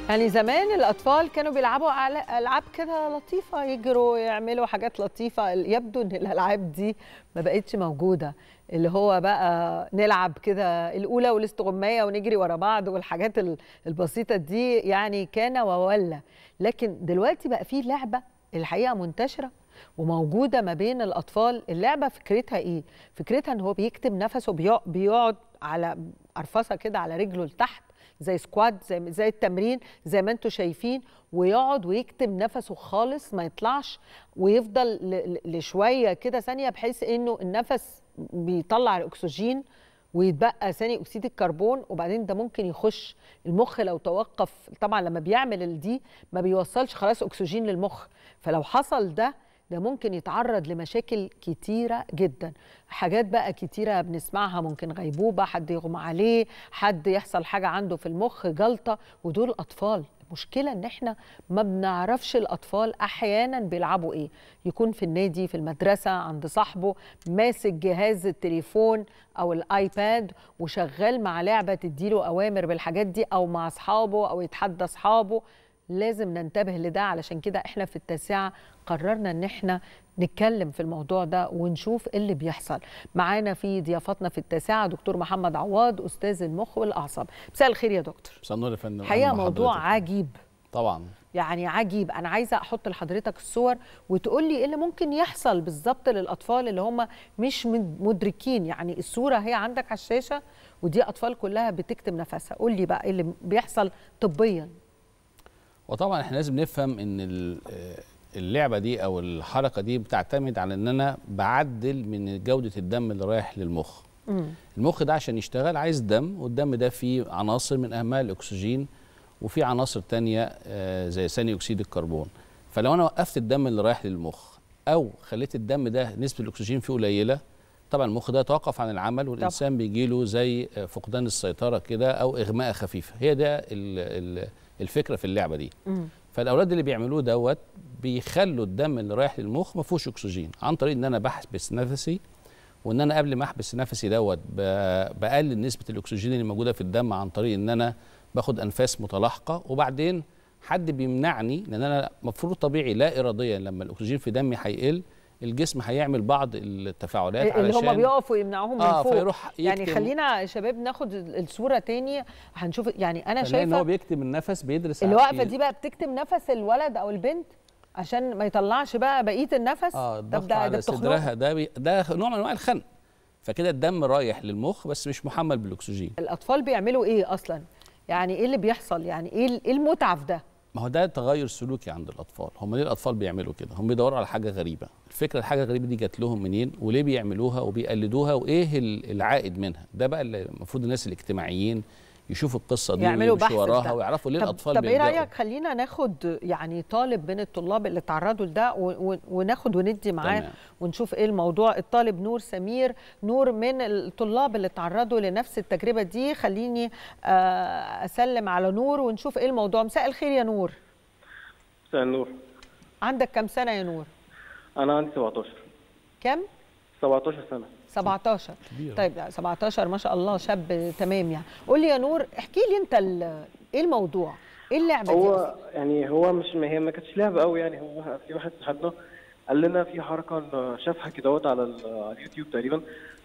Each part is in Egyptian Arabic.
يعني زمان الاطفال كانوا بيلعبوا على العاب كده لطيفه يجروا يعملوا حاجات لطيفه يبدو ان الالعاب دي ما بقتش موجوده اللي هو بقى نلعب كده الاولى والاستغمايه ونجري ورا بعض والحاجات البسيطه دي يعني كان وولى لكن دلوقتي بقى في لعبه الحقيقه منتشره وموجوده ما بين الاطفال اللعبه فكرتها ايه فكرتها ان هو بيكتم نفسه بيقعد على قرفصه كده على رجله لتحت زي سكواد زي زي التمرين زي ما انتم شايفين ويقعد ويكتم نفسه خالص ما يطلعش ويفضل لشويه كده ثانيه بحيث انه النفس بيطلع الاكسجين ويتبقى ثاني اكسيد الكربون وبعدين ده ممكن يخش المخ لو توقف طبعا لما بيعمل دي ما بيوصلش خلاص اكسجين للمخ فلو حصل ده ده ممكن يتعرض لمشاكل كتيرة جدا حاجات بقى كتيرة بنسمعها ممكن غيبوبة حد يغمى عليه حد يحصل حاجة عنده في المخ جلطة ودول أطفال المشكلة ان احنا ما بنعرفش الاطفال احيانا بيلعبوا ايه يكون في النادي في المدرسة عند صاحبه ماسك جهاز التليفون او الايباد وشغال مع لعبة تديله اوامر بالحاجات دي او مع اصحابه او يتحدى اصحابه لازم ننتبه لده علشان كده احنا في التاسعة قررنا ان احنا نتكلم في الموضوع ده ونشوف ايه اللي بيحصل معانا في ضيافتنا في التاسعة دكتور محمد عواد استاذ المخ والاعصاب مساء الخير يا دكتور مساء النور يا فندم حقيقه موضوع عجيب طبعا يعني عجيب انا عايزه احط لحضرتك الصور وتقول لي ايه اللي ممكن يحصل بالظبط للاطفال اللي هم مش مدركين يعني الصوره هي عندك على الشاشه ودي اطفال كلها بتكتم نفسها قول لي بقى ايه اللي بيحصل طبيا وطبعا احنا لازم نفهم ان اللعبه دي او الحركه دي بتعتمد على ان انا بعدل من جوده الدم اللي رايح للمخ مم. المخ ده عشان يشتغل عايز دم والدم ده فيه عناصر من اهمها الاكسجين وفي عناصر تانية زي ثاني اكسيد الكربون فلو انا وقفت الدم اللي رايح للمخ او خليت الدم ده نسبه الاكسجين فيه قليله طبعا المخ ده يتوقف عن العمل والانسان بيجي له زي فقدان السيطره كده او اغماء خفيفه هي ده ال ال الفكره في اللعبه دي مم. فالاولاد اللي بيعملوه دوت بيخلوا الدم اللي رايح للمخ ما فيهوش اكسجين عن طريق ان انا بحبس نفسي وان انا قبل ما احبس نفسي دوت بقلل نسبه الاكسجين اللي موجوده في الدم عن طريق ان انا باخد انفاس متلاحقه وبعدين حد بيمنعني لان انا المفروض طبيعي لا اراديا لما الاكسجين في دمي هيقل الجسم هيعمل بعض التفاعلات اللي هم بيقفوا يمنعوهم آه من فوق فيروح يعني خلينا يا شباب ناخد الصوره تاني هنشوف يعني انا شايفه ان هو بيكتم النفس بيدرس الوقفه دي بقى بتكتم نفس الولد او البنت عشان ما يطلعش بقى بقيه النفس اه الضغط ده على ده صدرها ده بي ده نوع من انواع الخنق فكده الدم رايح للمخ بس مش محمل بالاكسجين الاطفال بيعملوا ايه اصلا يعني ايه اللي بيحصل يعني ايه ايه المتعه في ده ما هو ده تغير سلوكي عند الاطفال هم ليه الاطفال بيعملوا كده هم بيدوروا على حاجه غريبه الفكره الحاجه الغريبه دي جات لهم منين وليه بيعملوها وبيقلدوها وايه العائد منها ده بقى اللي المفروض الناس الاجتماعيين يشوفوا القصه دي يعملوا بحث وراها ويعرفوا ليه طب الاطفال طب ايه رايك خلينا ناخد يعني طالب من الطلاب اللي تعرضوا لده وناخد وندي معاه ونشوف ايه الموضوع الطالب نور سمير نور من الطلاب اللي تعرضوا لنفس التجربه دي خليني اسلم على نور ونشوف ايه الموضوع مساء الخير يا نور مساء النور عندك كم سنه يا نور انا عندي 17 كم 17 سنه 17 كبير. طيب 17 ما شاء الله شاب تمام يعني قول لي يا نور احكي لي انت ايه الموضوع ايه اللعبه هو دي أصلاً؟ يعني هو مش ما هي ما كانتش لعبه قوي يعني هو في واحد صاحبنا قال لنا في حركه شافها كده على اليوتيوب تقريبا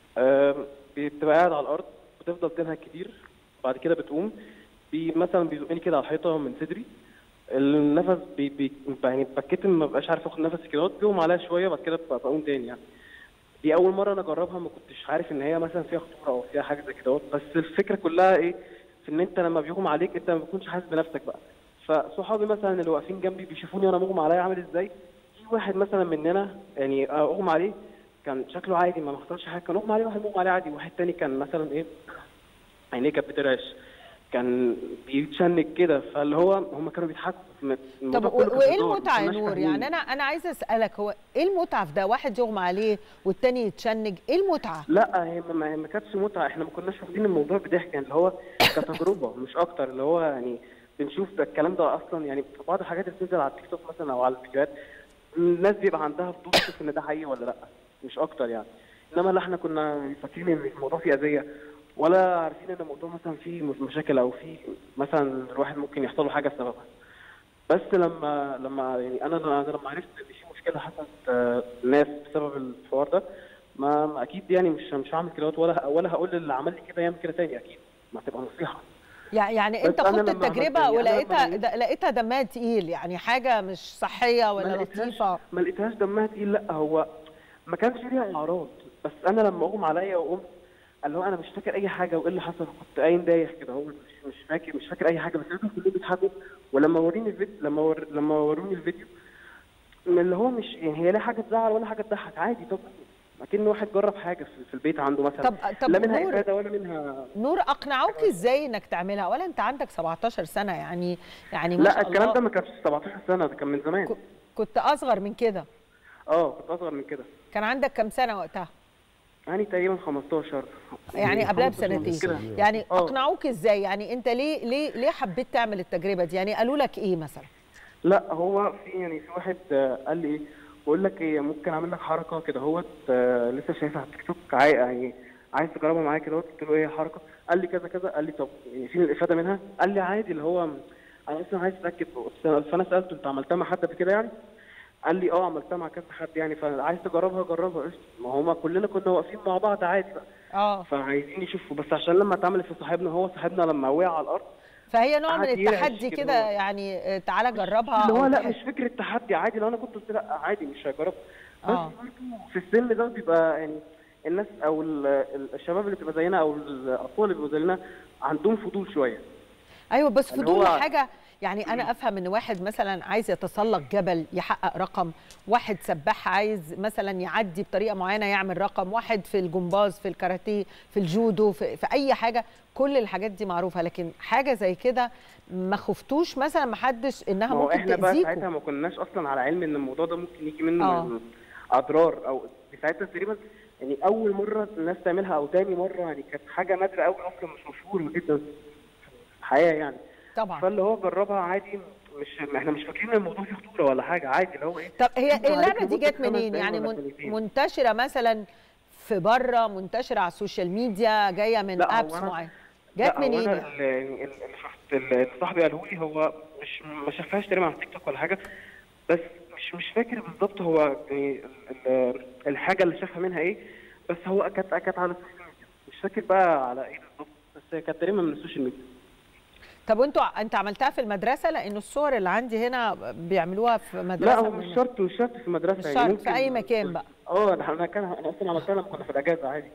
بتبقى قاعد على الارض بتفضل تنهك كتير بعد كده بتقوم بي مثلا بيزقني كده على الحيطه من صدري النفس بي بي يعني بتكتم ما بقاش عارف اخد نفسي كده بيقوم عليها شويه بعد كده بقوم تاني يعني دي اول مره انا اجربها ما كنتش عارف ان هي مثلا فيها خطوره او فيها حاجه زي كده بس الفكره كلها ايه في ان انت لما بيغمى عليك انت ما بتكونش حاسس بنفسك بقى فصحابي مثلا اللي واقفين جنبي بيشوفوني وانا مغمى عليا عامل ازاي في واحد مثلا مننا يعني اغمى عليه كان شكله عادي ما حصلش حاجه كان اغمى عليه واحد مغمى عليه عادي واحد تاني كان مثلا ايه عينيه كانت بترعش كان بيتشنج كده فاللي هو هم كانوا بيضحكوا طب وايه المتعه يا نور يعني انا انا عايزه اسالك هو ايه المتعه في ده واحد يغمى عليه والتاني يتشنج ايه المتعه لا هي ما, ما كانتش متعه احنا ما كناش واخدين الموضوع بضحك يعني اللي هو كتجربه مش اكتر اللي هو يعني بنشوف الكلام ده اصلا يعني في بعض الحاجات اللي بتنزل على التيك توك مثلا او على الفيديوهات الناس بيبقى عندها فضول تشوف ان ده حقيقي ولا لا مش اكتر يعني انما لا احنا كنا فاكرين ان الموضوع فيه اذيه ولا عارفين ان الموضوع مثلا فيه مشاكل او فيه مثلا الواحد ممكن يحصل له حاجه بسببها بس لما لما يعني انا انا لما عرفت ان في مشكله حصلت آه، ناس بسبب الحوار ده ما ما اكيد يعني مش مش هعمل كده ولا ولا هقول للي عمل لي كده يعمل كده تاني اكيد ما تبقى نصيحه يع- يعني بس انت أنا خدت لما التجربه عملت- يعني أنا ولقيتها لما د- لقيتها دمها تقيل يعني حاجه مش صحيه ولا ما لقيتهاش- لطيفه ما لقيتهاش دمها تقيل لا هو ما كانش ليها اعراض بس انا لما اغمى عليا وقمت اللي هو انا مش فاكر اي حاجه وايه اللي حصل كنت قايم دايخ كده هو مش مش فاكر مش فاكر اي حاجه بس لقيتهم كلهم بيضحكوا ولما وريني الفيديو لما ور... لما وروني الفيديو من اللي هو مش يعني هي لا حاجه تزعل ولا حاجه تضحك عادي طب اكن واحد جرب حاجه في, في البيت عنده مثلا طب طب لا منها نور افاده ولا منها نور اقنعوك ازاي انك تعملها ولا انت عندك 17 سنه يعني يعني ما لا شاء الكلام الله ده ما كانش 17 سنه ده كان من زمان ك- كنت اصغر من كده اه كنت اصغر من كده كان عندك كام سنه وقتها يعني تقريبا 15 يعني قبلها 15 بسنتين كده. يعني آه. اقنعوك ازاي يعني انت ليه ليه ليه حبيت تعمل التجربه دي يعني قالوا لك ايه مثلا لا هو في يعني في واحد آه، قال لي ايه بقول لك ايه ممكن اعمل لك حركه كده اهوت آه، لسه شايفها على التيك توك عاي- يعني عايز تجربها معايا كده اهوت قلت له ايه الحركه قال لي كذا كذا قال لي طب يعني فين الافاده منها قال لي عادي اللي هو انا اصلا عايز اتاكد فانا سالته انت عملتها مع حد قبل كده يعني قال لي اه عملتها مع كذا حد يعني فعايز تجربها جربها قشطه ما هما كلنا كنا واقفين مع بعض عادي بقى اه فعايزين يشوفوا بس عشان لما اتعملت في صاحبنا هو صاحبنا لما وقع على الارض فهي نوع من قعد يرعش التحدي كده كده هو. يعني آه، تعالى جربها اللي هو أو لا تحس- مش فكره تحدي عادي لو انا كنت قلت لا عادي مش هجرب بس آه. برضه في السن ده بيبقى يعني الناس او ال- ال- الشباب اللي بتبقى زينا او الاطفال اللي بيبقوا زينا عندهم فضول شويه ايوه بس اللي فضول هو- حاجه يعني انا افهم ان واحد مثلا عايز يتسلق جبل يحقق رقم واحد سباح عايز مثلا يعدي بطريقه معينه يعمل رقم واحد في الجمباز في الكاراتيه في الجودو في, في اي حاجه كل الحاجات دي معروفه لكن حاجه زي كده ما خفتوش مثلا ما حدش انها ما هو ممكن احنا بقى ساعتها تاذيكم ما كناش اصلا على علم ان الموضوع ده ممكن يجي منه آه. من اضرار او ساعتها تقريبا يعني اول مره الناس تعملها او تاني مره يعني كانت حاجه نادره قوي اصلا مش مشهوره جدا في الحياه يعني طبعا فاللي هو جربها عادي مش احنا مش فاكرين ان الموضوع فيه خطوره ولا حاجه عادي اللي هو ايه طب هي انتوا اللعبه عليكم دي مدة جت خمس منين دقايق يعني ولا من ثانيتين. منتشره مثلا في بره منتشره على السوشيال ميديا جايه من لا، هو ابس أنا- معين لا، جت هو منين انا يعني؟ ال- يعني ال- اللي شفت اللي صاحبي قاله لي هو مش ما شافهاش تقريبا على تيك توك ولا حاجه بس مش مش فاكر بالظبط هو يعني ال- ال- الحاجه اللي شافها منها ايه بس هو كانت كانت على السوشيال ميديا مش فاكر بقى على ايه بالظبط بس هي كانت تقريبا من السوشيال ميديا طب وانتوا انت عملتها في المدرسه لان الصور اللي عندي هنا بيعملوها في مدرسه لا هو من- مش شرط مش شرط في المدرسه مش يعني شرط، ممكن في أي مكان بقى. اه انا أنا كان انا اصلا عملتها لما كنا في الاجازه عادي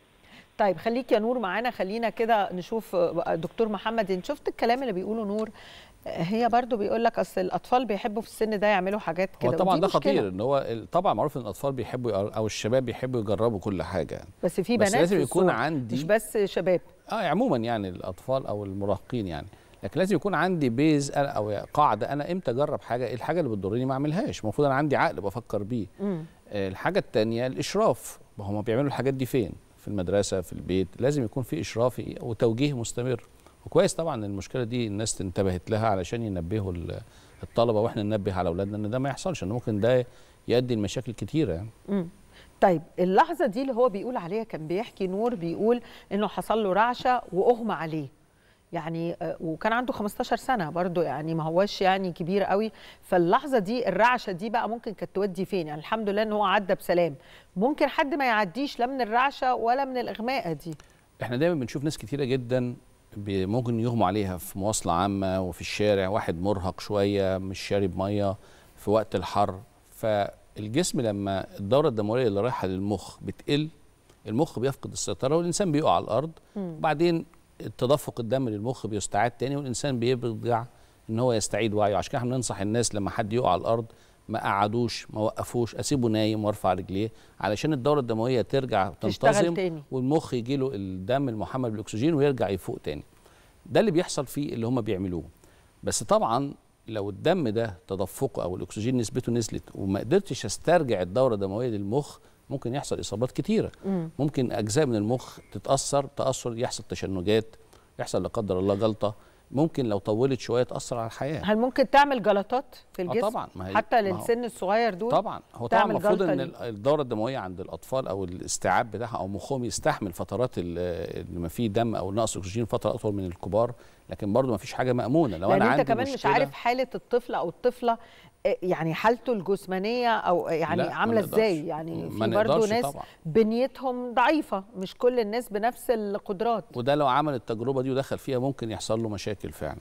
طيب خليك يا نور معانا خلينا كده نشوف دكتور محمد انت شفت الكلام اللي بيقوله نور هي برضو بيقول لك اصل الاطفال بيحبوا في السن ده يعملوا حاجات كده هو طبعا ودي ده مشكلة. خطير ان هو ال- طبعا معروف ان الاطفال بيحبوا يقر- او الشباب بيحبوا يجربوا كل حاجه بس في بس بنات لازم في يكون الصور، عندي- مش بس شباب اه عموما يعني الاطفال او المراهقين يعني لكن لازم يكون عندي بيز أنا او قاعده انا امتى اجرب حاجه ايه الحاجه اللي بتضرني ما اعملهاش المفروض انا عندي عقل بفكر بيه مم. آه، الحاجه الثانيه الاشراف ما هم بيعملوا الحاجات دي فين في المدرسه في البيت لازم يكون في اشراف وتوجيه مستمر وكويس طبعا المشكله دي الناس انتبهت لها علشان ينبهوا ال- الطلبه واحنا ننبه على اولادنا ان ده ما يحصلش ان ممكن ده يؤدي لمشاكل كتيره يعني مم. طيب اللحظه دي اللي هو بيقول عليها كان بيحكي نور بيقول انه حصل له رعشه واغمى عليه يعني آه، وكان عنده 15 سنه برضو يعني ما هوش يعني كبير قوي فاللحظه دي الرعشه دي بقى ممكن كانت تودي فين يعني الحمد لله ان هو عدى بسلام ممكن حد ما يعديش لا من الرعشه ولا من الاغماء دي احنا دايما بنشوف ناس كتيره جدا بي- ممكن يغموا عليها في مواصله عامه وفي الشارع واحد مرهق شويه مش شارب ميه في وقت الحر فالجسم لما الدوره الدمويه اللي رايحه للمخ بتقل المخ بيفقد السيطره والانسان بيقع على الارض وبعدين تدفق الدم للمخ بيستعاد تاني والانسان بيرجع ان هو يستعيد وعيه عشان كده احنا بننصح الناس لما حد يقع على الارض ما قعدوش ما وقفوش اسيبه نايم وارفع رجليه علشان الدوره الدمويه ترجع تشتغل تنتظم تاني. والمخ يجي له الدم المحمل بالاكسجين ويرجع يفوق تاني ده اللي بيحصل فيه اللي هم بيعملوه بس طبعا لو الدم ده تدفقه او الاكسجين نسبته نزلت وما قدرتش استرجع الدوره الدمويه للمخ ممكن يحصل اصابات كتيره ممكن اجزاء من المخ تتاثر تاثر يحصل تشنجات يحصل لا قدر الله جلطه ممكن لو طولت شويه تاثر على الحياه هل ممكن تعمل جلطات في آه الجسم طبعا، ما هي- حتى ما هو- للسن الصغير دول طبعا هو طبعا تعمل المفروض جلطة ان ليه؟ ال- الدوره الدمويه عند الاطفال او الاستيعاب بتاعها او مخهم يستحمل فترات ال- اللي ما فيه دم او نقص اكسجين فتره اطول من الكبار لكن برضه ما فيش حاجه مامونه لو لان انا انت عندي كمان مش مشكلة عارف حاله الطفل او الطفله آه، يعني حالته الجسمانيه او يعني لا، ما عامله نقدرش. ازاي يعني ما في برضه نقدرش ناس طبعا. بنيتهم ضعيفه مش كل الناس بنفس القدرات وده لو عمل التجربه دي ودخل فيها ممكن يحصل له مشاكل فعلا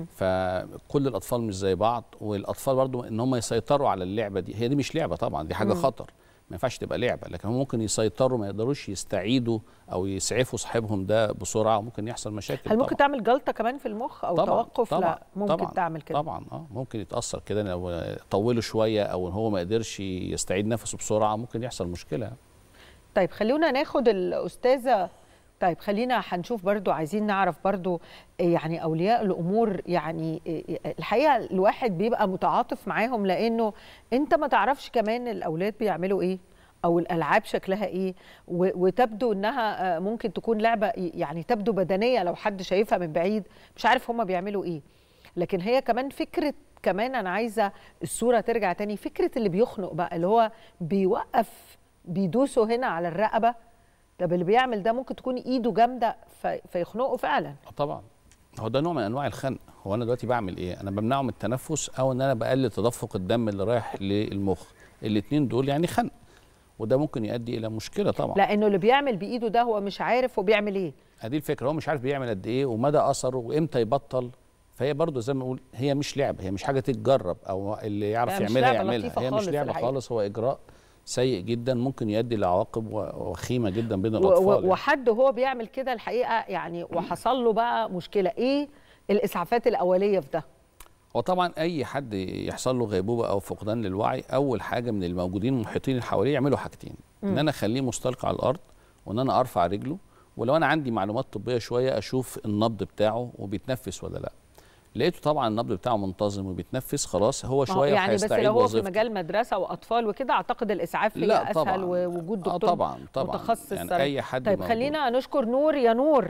فكل الاطفال مش زي بعض والاطفال برضو ان هم يسيطروا على اللعبه دي هي دي مش لعبه طبعا دي حاجه خطر ما ينفعش تبقى لعبه لكن هم ممكن يسيطروا ما يقدروش يستعيدوا او يسعفوا صاحبهم ده بسرعه وممكن يحصل مشاكل هل ممكن طبعا. تعمل جلطه كمان في المخ او طبعا توقف طبعا لا ممكن طبعا تعمل كده طبعا اه ممكن يتاثر كده لو طوله شويه او ان هو ما قدرش يستعيد نفسه بسرعه ممكن يحصل مشكله طيب خلونا ناخد الاستاذه طيب خلينا هنشوف برضو عايزين نعرف برضو يعني اولياء الامور يعني الحقيقه الواحد بيبقى متعاطف معاهم لانه انت ما تعرفش كمان الاولاد بيعملوا ايه او الالعاب شكلها ايه و- وتبدو انها آه، ممكن تكون لعبه يعني تبدو بدنيه لو حد شايفها من بعيد مش عارف هما بيعملوا ايه لكن هي كمان فكره كمان انا عايزه الصوره ترجع تاني فكره اللي بيخنق بقى اللي هو بيوقف بيدوسوا هنا على الرقبه طب اللي بيعمل ده ممكن تكون ايده جامده في فيخنقه فعلا آه طبعا هو ده نوع من انواع الخنق هو انا دلوقتي بعمل ايه انا بمنعه من التنفس او ان انا بقلل تدفق الدم اللي رايح للمخ الاثنين دول يعني خنق وده ممكن يؤدي الى مشكله طبعا لانه اللي بيعمل بايده ده هو مش عارف هو بيعمل ايه هذه الفكره هو مش عارف بيعمل قد ايه ومدى اثره وامتى يبطل فهي برضه زي ما نقول هي مش لعبه هي مش حاجه تتجرب او اللي يعرف لا، مش يعملها لعبة يعملها لطيفة هي خالص مش لعبه الحقيقة. خالص هو اجراء سيء جدا ممكن يؤدي لعواقب و- وخيمه جدا بين و- الاطفال و- يعني. وحد وهو بيعمل كده الحقيقه يعني وحصل له بقى مشكله ايه الاسعافات الاوليه في ده هو طبعا اي حد يحصل له غيبوبه او فقدان للوعي اول حاجه من الموجودين المحيطين اللي حواليه يعملوا حاجتين ان انا اخليه مستلقي على الارض وان انا ارفع رجله ولو انا عندي معلومات طبيه شويه اشوف النبض بتاعه وبيتنفس ولا لا لقيته طبعا النبض بتاعه منتظم وبيتنفس خلاص هو ما هو شويه يعني بس وهيستعيد لو هو في وظيفته. مجال مدرسه واطفال وكده اعتقد الاسعاف هي لا اسهل طبعا ووجود آه دكتور طبعا طبعا متخصص يعني صراحة. اي حد طيب موجود. خلينا نشكر نور يا نور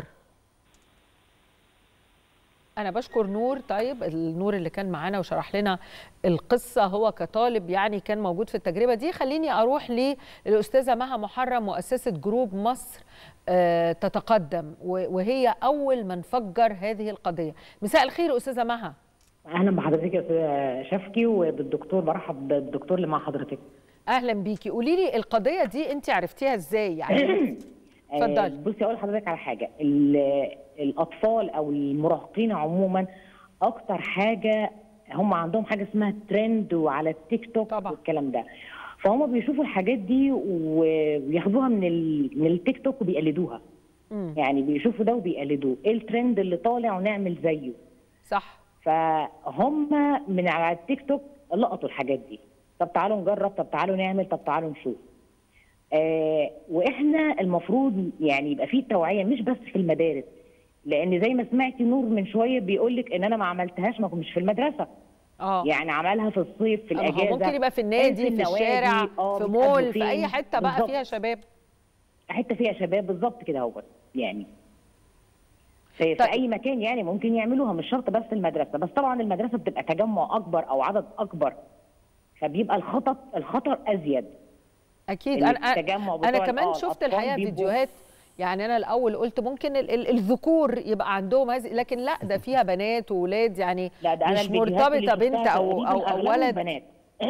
انا بشكر نور طيب النور اللي كان معانا وشرح لنا القصه هو كطالب يعني كان موجود في التجربه دي خليني اروح للاستاذه مها محرم مؤسسه جروب مصر آه، تتقدم و- وهي اول من فجر هذه القضيه مساء الخير استاذه مها اهلا بحضرتك يا استاذ شفكي وبالدكتور برحب بالدكتور اللي مع حضرتك اهلا بيكي قولي لي القضيه دي انت عرفتيها ازاي يعني اتفضلي. آه، بصي اقول لحضرتك على حاجه ال- الاطفال او المراهقين عموما اكتر حاجه هم عندهم حاجه اسمها ترند وعلى التيك توك طبعا. والكلام ده فهم بيشوفوا الحاجات دي وبياخدوها من ال... من التيك توك وبيقلدوها مم. يعني بيشوفوا ده وبيقلدوه ايه الترند اللي طالع ونعمل زيه صح فهم من على التيك توك لقطوا الحاجات دي طب تعالوا نجرب طب تعالوا نعمل طب تعالوا نشوف آه واحنا المفروض يعني يبقى في توعيه مش بس في المدارس لان زي ما سمعتي نور من شويه بيقول لك ان انا ما عملتهاش ما مش في المدرسه اه يعني عملها في الصيف في أما هو الاجازه ممكن يبقى في النادي في, النوادي، الشارع آه، في بيتقابلوا مول في فين. اي حته بقى بالظبط. فيها شباب حته فيها شباب بالظبط كده اهوت يعني في, طيب. في اي مكان يعني ممكن يعملوها مش شرط بس المدرسه بس طبعا المدرسه بتبقى تجمع اكبر او عدد اكبر فبيبقى الخطر الخطر ازيد اكيد اللي انا التجمع انا بتوع كمان آه، شفت الأطفال الحقيقه بيبقوا- فيديوهات يعني انا الاول قلت ممكن ال ال الذكور يبقى عندهم هذه لكن لا ده فيها بنات وولاد يعني لا ده انا مش الفيديوهات اللي مرتبطه بنت شفتها او تقريباً او او أغلبهم ولد بنات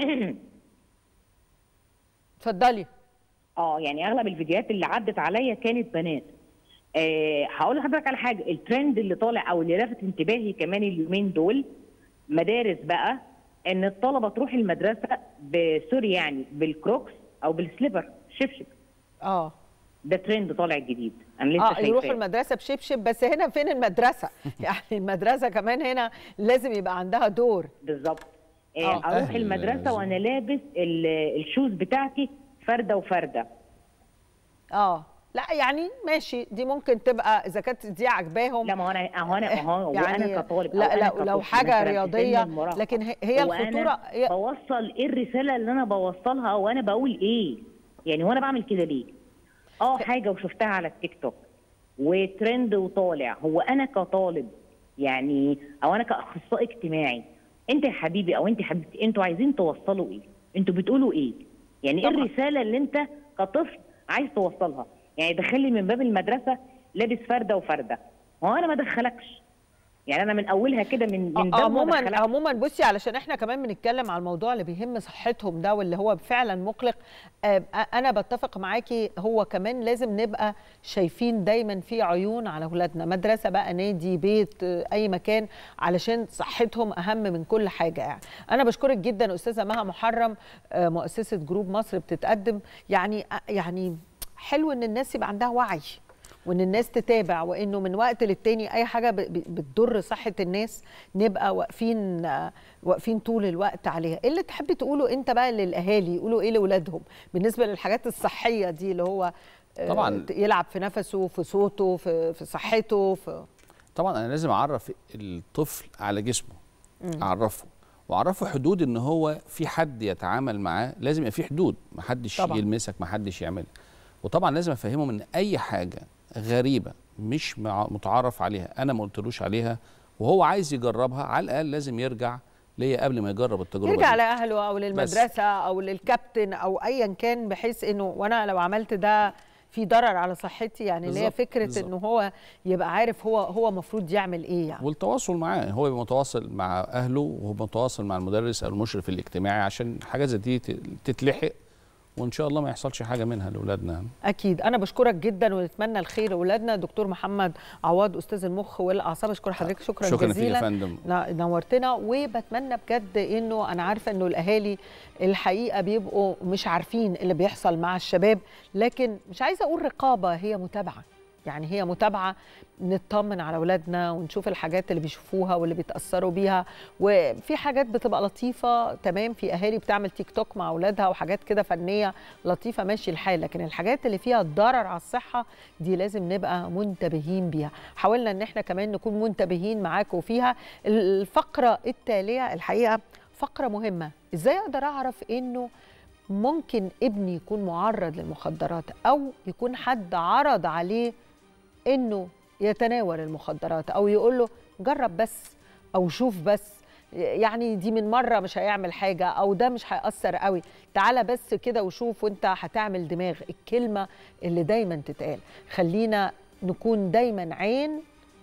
اتفضلي اه يعني اغلب الفيديوهات اللي عدت عليا كانت بنات آه هقول لحضرتك على حاجه الترند اللي طالع او اللي لفت انتباهي كمان اليومين دول مدارس بقى ان الطلبه تروح المدرسه بسوري يعني بالكروكس او بالسليبر شبشب اه ده ترند طالع جديد انا لسه اه يروحوا شايفاه المدرسه بشبشب بس هنا فين المدرسه يعني المدرسه كمان هنا لازم يبقى عندها دور بالظبط آه. آه اروح أهل المدرسه لازم. وانا لابس ال- الشوز بتاعتي فرده وفرده اه لا يعني ماشي دي ممكن تبقى اذا كانت دي عجباهم لا ما هو انا هو انا هو يعني انا كطالب أو لا أنا لا كطفل لو حاجه مثلاً في سن رياضيه المراهقة، لكن هي- هي وأنا الخطوره هي بوصل ايه الرساله اللي انا بوصلها وانا بقول ايه يعني وانا بعمل كده ليه اه حاجه وشفتها على التيك توك وترند وطالع هو انا كطالب يعني او انا كاخصائي اجتماعي انت يا حبيبي او انت يا حبيبتي انتوا عايزين توصلوا ايه انتوا بتقولوا ايه يعني ايه طبعا. الرساله اللي انت كطفل عايز توصلها يعني دخلي من باب المدرسه لابس فرده وفرده هو انا ما ادخلكش يعني انا من اولها كده من من باب ما عموما أدخلكش. عموما بصي علشان احنا كمان بنتكلم على الموضوع اللي بيهم صحتهم ده واللي هو فعلا مقلق آه، انا بتفق معاكي هو كمان لازم نبقى شايفين دايما في عيون على اولادنا مدرسه بقى نادي بيت آه، اي مكان علشان صحتهم اهم من كل حاجه يعني انا بشكرك جدا استاذه مها محرم آه، مؤسسه جروب مصر بتتقدم يعني يعني حلو ان الناس يبقى عندها وعي وان الناس تتابع وانه من وقت للتاني اي حاجه ب- ب- بتضر صحه الناس نبقى واقفين آه، واقفين طول الوقت عليها ايه اللي تحبي تقوله انت بقى للاهالي يقولوا ايه لاولادهم بالنسبه للحاجات الصحيه دي اللي هو آه، طبعاً. يلعب في نفسه في صوته في في صحته في طبعا انا لازم اعرف الطفل على جسمه اعرفه واعرفه حدود ان هو في حد يتعامل معاه لازم يبقى في حدود ما حدش طبعاً. يلمسك ما حدش يعمل وطبعا لازم افهمهم ان اي حاجه غريبه مش مع- متعارف عليها انا ما قلتلوش عليها وهو عايز يجربها على الاقل لازم يرجع ليا قبل ما يجرب التجربه يرجع دي. لاهله او للمدرسه او للكابتن او ايا كان بحيث انه وانا لو عملت ده في ضرر على صحتي يعني اللي هي بالظبط، فكره بالظبط. انه هو يبقى عارف هو هو المفروض يعمل ايه يعني والتواصل معاه هو يبقى متواصل مع اهله وهو متواصل مع المدرس او المشرف الاجتماعي عشان حاجات زي دي ت- تتلحق وان شاء الله ما يحصلش حاجه منها لاولادنا اكيد انا بشكرك جدا ونتمنى الخير لاولادنا دكتور محمد عواد استاذ المخ والاعصاب اشكر حضرتك شكرا, شكرا فيك جزيلا يا فندم ن- نورتنا وبتمنى بجد انه انا عارفه انه الاهالي الحقيقه بيبقوا مش عارفين اللي بيحصل مع الشباب لكن مش عايزه اقول رقابه هي متابعه يعني هي متابعه نطمن على اولادنا ونشوف الحاجات اللي بيشوفوها واللي بيتاثروا بيها وفي حاجات بتبقى لطيفه تمام في اهالي بتعمل تيك توك مع اولادها وحاجات كده فنيه لطيفه ماشي الحال لكن الحاجات اللي فيها ضرر على الصحه دي لازم نبقى منتبهين بيها حاولنا ان احنا كمان نكون منتبهين معاكم فيها الفقره التاليه الحقيقه فقره مهمه ازاي اقدر اعرف انه ممكن ابني يكون معرض للمخدرات او يكون حد عرض عليه انه يتناول المخدرات او يقول له جرب بس او شوف بس يعني دي من مره مش هيعمل حاجه او ده مش هيأثر قوي تعالى بس كده وشوف وانت هتعمل دماغ الكلمه اللي دايما تتقال خلينا نكون دايما عين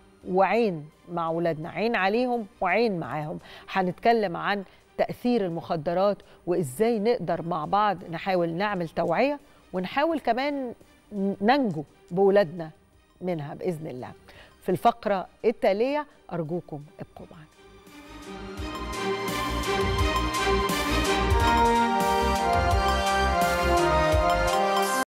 وعين مع اولادنا عين عليهم وعين معاهم هنتكلم عن تأثير المخدرات وإزاي نقدر مع بعض نحاول نعمل توعية ونحاول كمان ننجو بولادنا منها بإذن الله في الفقرة التالية أرجوكم ابقوا معنا